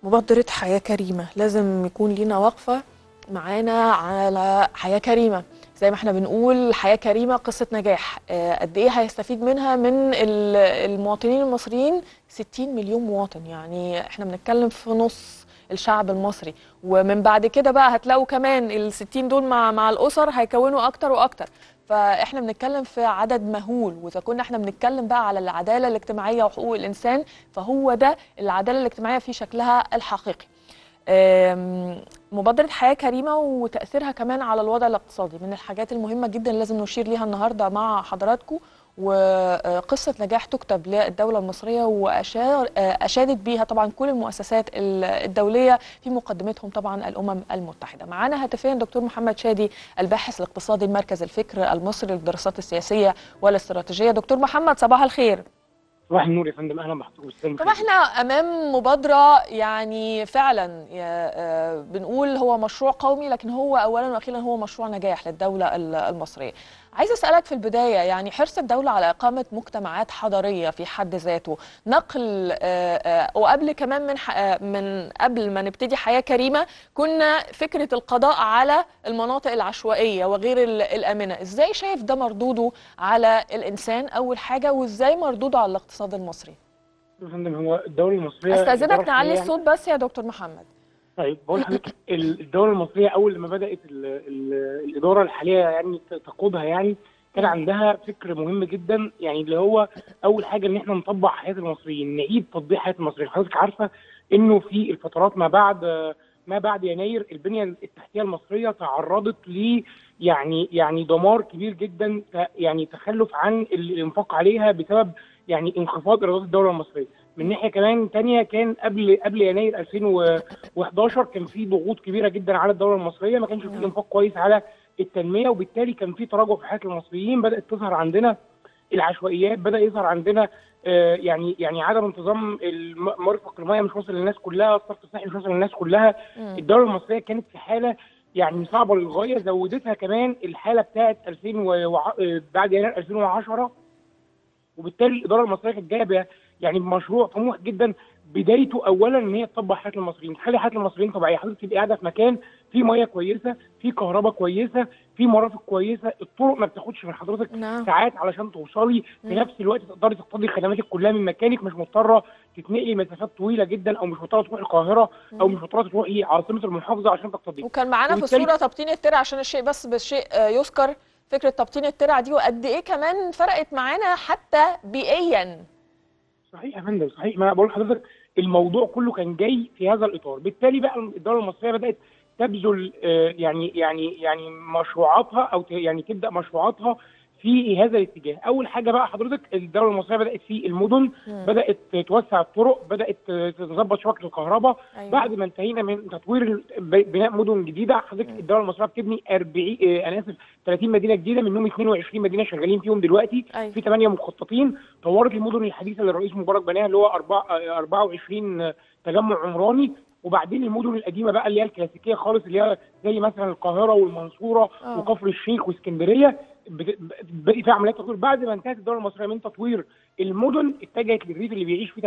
مبادرة حياة كريمة لازم يكون لينا وقفة معانا على حياة كريمة زي ما احنا بنقول حياة كريمة قصة نجاح آه، قد ايه هيستفيد منها من ال- المواطنين المصريين 60 مليون مواطن يعني احنا بنتكلم في نص الشعب المصري ومن بعد كده بقى هتلاقوا كمان ال 60 دول مع مع الاسر هيكونوا اكتر واكتر فاحنا بنتكلم في عدد مهول واذا كنا احنا بنتكلم بقى على العداله الاجتماعيه وحقوق الانسان فهو ده العداله الاجتماعيه في شكلها الحقيقي آم، مبادرة حياة كريمة وتأثيرها كمان على الوضع الاقتصادي من الحاجات المهمة جدا اللي لازم نشير ليها النهاردة مع حضراتكم وقصة نجاح تكتب للدولة المصرية وأشار أشادت بيها طبعا كل المؤسسات ال- الدولية في مقدمتهم طبعا الأمم المتحدة معانا هاتفيا دكتور محمد شادي الباحث الاقتصادي المركز الفكر المصري للدراسات السياسية والاستراتيجية دكتور محمد صباح الخير صباح النور يا فندم اهلا بحضرتك استاذ طب احنا امام مبادره يعني فعلا يا- آه، بنقول هو مشروع قومي لكن هو اولا واخيرا هو مشروع نجاح للدوله ال- المصريه عايز اسالك في البدايه يعني حرص الدوله على اقامه مجتمعات حضاريه في حد ذاته نقل آه، آه، وقبل كمان من ح- آه، من قبل ما نبتدي حياه كريمه كنا فكره القضاء على المناطق العشوائيه وغير ال- الامنه ازاي شايف ده مردوده على الانسان اول حاجه وازاي مردوده على الاقتصاد المصري يا فندم هو الدوله المصريه استاذنك الإدارة نعلي الحالية- الصوت بس يا دكتور محمد طيب بقول لحضرتك ال- الدوله المصريه اول لما بدات ال ال الاداره الحاليه يعني ت- تقودها يعني كان عندها فكر مهم جدا يعني اللي هو اول حاجه ان احنا نطبق حياه المصريين نعيد تطبيق حياه المصريين حضرتك عارفه انه في الفترات ما بعد ما بعد يناير البنيه التحتيه المصريه تعرضت ل يعني يعني دمار كبير جدا ت- يعني تخلف عن الانفاق عليها بسبب يعني انخفاض ايرادات الدوله المصريه من ناحيه كمان تانية كان قبل قبل يناير 2011 كان في ضغوط كبيره جدا على الدوله المصريه ما كانش في نعم. انفاق كويس على التنميه وبالتالي كان في تراجع في حياه المصريين بدات تظهر عندنا العشوائيات بدا يظهر عندنا آه، يعني يعني عدم انتظام الم- مرفق الميه مش واصل للناس كلها الصرف الصحي مش واصل للناس كلها مم. الدوله المصريه كانت في حاله يعني صعبه للغايه زودتها كمان الحاله بتاعت 2000 وع- آه، بعد يناير 2010 وبالتالي الاداره المصريه كانت جايه ب- يعني بمشروع طموح جدا بدايته اولا ان هي تطبق حياه المصريين تخلي حياه المصريين طبيعيه حضرتك تبقى قاعده في مكان فيه ميه كويسه فيه كهرباء كويسه فيه مرافق كويسه الطرق ما بتاخدش من حضرتك نعم ساعات علشان توصلي في مم. نفس الوقت تقدري تقتضي خدماتك كلها من مكانك مش مضطره تتنقلي مسافات طويله جدا او مش مضطره تروحي القاهره او مم. مش مضطره تروحي عاصمه المحافظه عشان تقتضي وكان معانا في وبالتالي- الصوره تبطين الترع عشان الشيء بس بالشيء آه، يذكر فكره تبطين الترع دي وقد ايه كمان فرقت معانا حتى بيئيا صحيح يا فندم صحيح ما انا بقول لحضرتك الموضوع كله كان جاي في هذا الاطار بالتالي بقى الدوله المصريه بدات تبذل آه، يعني يعني يعني مشروعاتها او ت- يعني تبدا مشروعاتها في هذا الاتجاه اول حاجه بقى حضرتك الدوله المصريه بدات في المدن مم. بدات توسع الطرق بدات تظبط شبكه الكهرباء أيوة. بعد ما انتهينا من تطوير ال- ب- بناء مدن جديده حضرتك مم. الدوله المصريه بتبني 40 آه، انا اسف 30 مدينه جديده منهم 22 مدينه شغالين فيهم دلوقتي أيوة. في 8 مخططين طورت المدن الحديثه اللي الرئيس مبارك بناها اللي هو أربعة- آه، 24 تجمع عمراني وبعدين المدن القديمه بقى اللي هي الكلاسيكيه خالص اللي هي زي مثلا القاهره والمنصوره آه. وكفر الشيخ واسكندريه بت- بقي فيها عمليات تطوير بعد ما انتهت الدوله المصريه من تطوير المدن اتجهت للريف اللي بيعيش فيه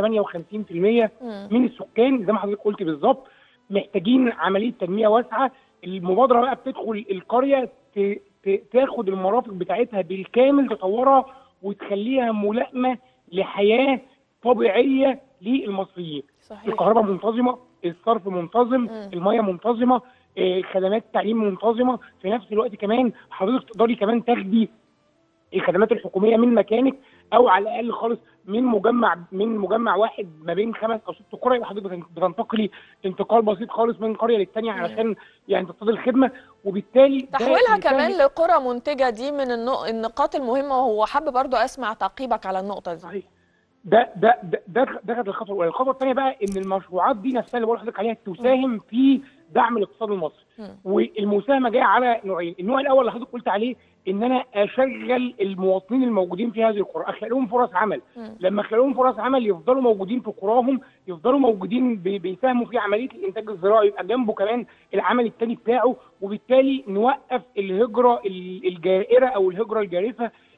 58% مم. من السكان زي ما حضرتك قلت بالظبط محتاجين عمليه تنميه واسعه المبادره بقى بتدخل القريه ت- ت- تاخد المرافق بتاعتها بالكامل تطورها وتخليها ملائمه لحياه طبيعيه للمصريين صحيح الكهرباء منتظمه الصرف منتظم مم. الميه منتظمه آه، خدمات التعليم منتظمه في نفس الوقت كمان حضرتك تقدري كمان تاخدي الخدمات الحكوميه من مكانك او على الاقل خالص من مجمع من مجمع واحد ما بين خمس او ست قرى يبقى حضرتك بتن- بتنتقلي انتقال بسيط خالص من قريه للثانيه مم. علشان يعني تقتضي الخدمه وبالتالي ده تحويلها بيساهم- كمان لقرى منتجه دي من النق- النقاط المهمه وهو حابه برضو اسمع تعقيبك على النقطه دي صحيح ده ده ده ده ده كانت الخطوه الاولى، الخطوه الثانيه بقى ان المشروعات دي نفسها اللي بقول لحضرتك عليها تساهم في دعم الاقتصاد المصري مم. والمساهمه جايه على نوعين، النوع الاول اللي حضرتك قلت عليه ان انا اشغل المواطنين الموجودين في هذه القرى، اخلق لهم فرص عمل، مم. لما اخلق لهم فرص عمل يفضلوا موجودين في قراهم، يفضلوا موجودين بي- بيساهموا في عمليه الانتاج الزراعي، يبقى جنبه كمان العمل الثاني بتاعه، وبالتالي نوقف الهجره ال- الجائره او الهجره الجارفه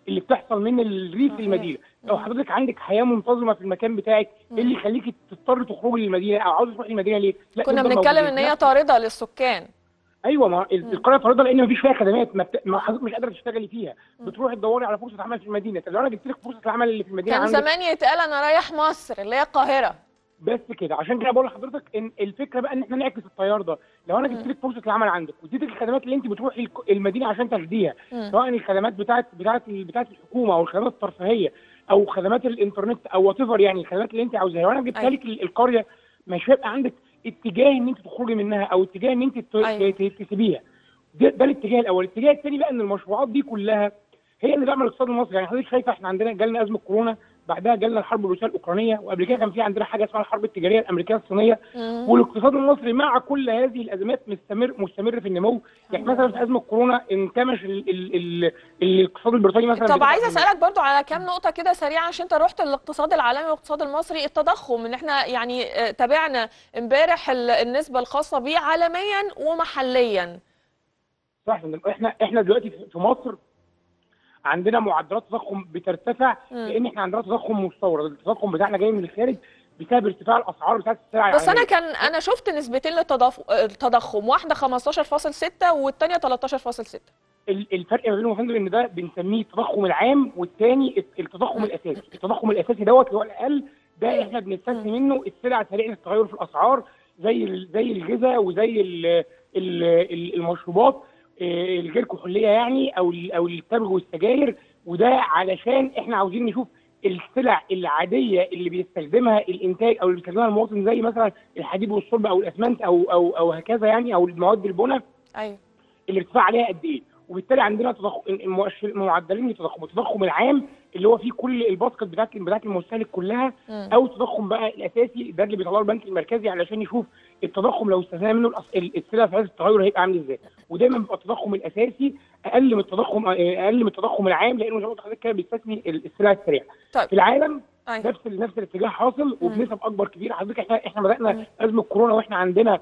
اللي بتحصل من الريف صحيح. للمدينه لو مم. حضرتك عندك حياه منتظمه في المكان بتاعك مم. ايه اللي يخليكي تضطري تخرجي للمدينه او عاوزه تروحي المدينه ليه لا كنا تفضل بنتكلم موجودة. ان هي طارده للسكان ايوه ما مم. القريه طارده لان مفيش فيها خدمات ما, بت... ما حضرتك مش قادره تشتغلي فيها مم. بتروحي تدوري على فرصه عمل في المدينه طب لو انا جبت لك فرصه العمل اللي في المدينه كان عندك زمان يتقال انا رايح مصر اللي هي القاهره بس كده عشان كده بقول لحضرتك ان الفكره بقى ان احنا نعكس التيار ده لو انا جبت مم. لك فرصه العمل عندك واديتك الخدمات اللي انت بتروحي الك- المدينه عشان تاخديها مم. سواء الخدمات بتاعت بتاعت بتاعت الحكومه او الخدمات الترفيهيه او خدمات الانترنت او وات يعني الخدمات اللي انت عاوزاها لو انا جبتها أيوة. لك ال- القريه مش هيبقى عندك اتجاه ان انت تخرجي منها او اتجاه ان انت ت- أيوة. ت- تسيبيها ده, ده الاتجاه الاول الاتجاه الثاني بقى ان المشروعات دي كلها هي اللي دعم الاقتصاد المصري يعني حضرتك شايفه احنا عندنا جالنا ازمه كورونا بعدها جالنا الحرب الروسيه الاوكرانيه وقبل كده كان في عندنا حاجه اسمها الحرب التجاريه الامريكيه الصينيه مم. والاقتصاد المصري مع كل هذه الازمات مستمر مستمر في النمو يعني مثلا في ازمه كورونا انكمش ال ال ال الاقتصاد البريطاني مثلا طب بتاع- عايزه اسالك برضو على كام نقطه كده سريعه عشان انت رحت الاقتصاد العالمي والاقتصاد المصري التضخم ان احنا يعني آه، تابعنا امبارح ال- النسبه الخاصه بيه عالميا ومحليا صح يا فندم. احنا احنا دلوقتي في في مصر عندنا معدلات تضخم بترتفع مم. لان احنا عندنا تضخم مستورد التضخم بتاعنا جاي من الخارج بسبب ارتفاع الاسعار بتاعت السلع بس انا العالمية. كان انا شفت نسبتين للتضاف- التضخم واحده 15.6 والثانيه 13.6 ال- الفرق ما بينهم يا فندم ان ده بنسميه التضخم العام والثاني التضخم الاساسي التضخم الاساسي دوت اللي هو الاقل ده اللي احنا بنستثني منه السلع سريعه التغير في الاسعار زي ال- زي الغذاء وزي ال ال ال المشروبات آه، الغير كحوليه يعني او ال- او التبغ والسجاير وده علشان احنا عاوزين نشوف السلع العاديه اللي بيستخدمها الانتاج او اللي بيستخدمها المواطن زي مثلا الحديد والصلب او الاسمنت او او او هكذا يعني او المواد البناء ايوه الارتفاع عليها قد ايه وبالتالي عندنا تضخم المؤشر معدلين للتضخم التضخم العام اللي هو فيه كل الباسكت بتاعت بتاعت المستهلك كلها مم. او التضخم بقى الاساسي ده اللي بيطلعه البنك المركزي علشان يشوف التضخم لو استثنى منه الأص- ال- السلع في هذا التغير هيبقى عامل ازاي ودايما بيبقى التضخم الاساسي اقل من التضخم اقل من التضخم العام لانه زي ما قلت لحضرتك كده بيستثني ال- السلع السريعه طيب في العالم ايوه نفس نفس الاتجاه حاصل وبنسب اكبر كبيره حضرتك احنا احنا مم. بدانا ازمه كورونا واحنا عندنا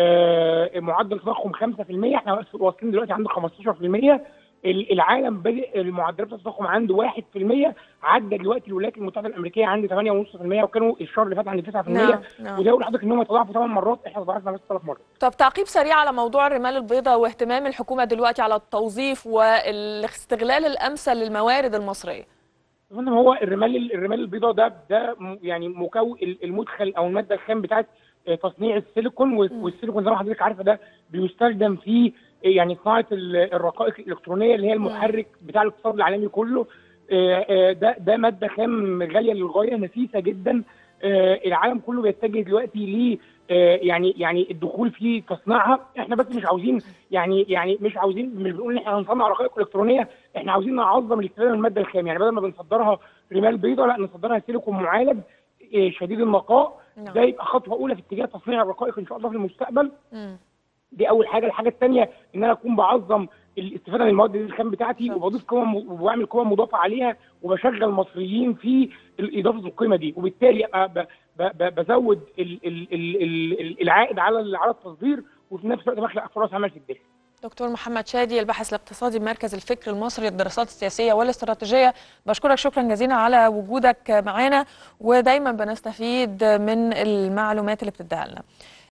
آه، معدل تضخم 5% احنا واصلين دلوقتي عند 15% ال- العالم بادئ المعدلات التضخم عنده 1% عدى دلوقتي الولايات المتحده الامريكيه عند 8.5% وكانوا الشهر اللي فات عند 9% نعم نعم وده يقول لحضرتك ان هم تضاعفوا ثمان مرات احنا تضاعفنا بس ثلاث مرات طب تعقيب سريع على موضوع الرمال البيضاء واهتمام الحكومه دلوقتي على التوظيف والاستغلال الامثل للموارد المصريه يا فندم هو الرمال الرمال البيضاء ده ده م- يعني مكون المدخل او الماده الخام بتاعت آه، تصنيع السيليكون وال- مم. والسيليكون زي ما حضرتك عارفه ده بيستخدم في آه، يعني صناعه ال- الرقائق الالكترونيه اللي هي المحرك بتاع الاقتصاد العالمي كله آه، آه، ده ده ماده خام غاليه للغايه نفيسه جدا آه، العالم كله بيتجه دلوقتي ل آه، يعني يعني الدخول في تصنيعها احنا بس مش عاوزين يعني يعني مش عاوزين مش بنقول ان احنا هنصنع رقائق الكترونيه احنا عاوزين نعظم الاستفاده من الماده الخام يعني بدل ما بنصدرها رمال بيضاء لا نصدرها سيليكون معالج آه، شديد النقاء نعم. ده يبقى خطوه اولى في اتجاه تصنيع الرقائق ان شاء الله في المستقبل مم. دي اول حاجه الحاجه الثانيه ان انا اكون بعظم الاستفاده من المواد الخام بتاعتي صح. وبضيف قيمه وبعمل قيمه مضافه عليها وبشغل مصريين في اضافه القيمه دي وبالتالي ابقى ب- ب- ب- بزود ال- ال- ال- ال- العائد على ال- على التصدير وفي نفس الوقت بخلق فرص عمل في الداخل دكتور محمد شادي الباحث الاقتصادي بمركز الفكر المصري للدراسات السياسيه والاستراتيجيه بشكرك شكرا جزيلا على وجودك معنا ودايما بنستفيد من المعلومات اللي بتديها لنا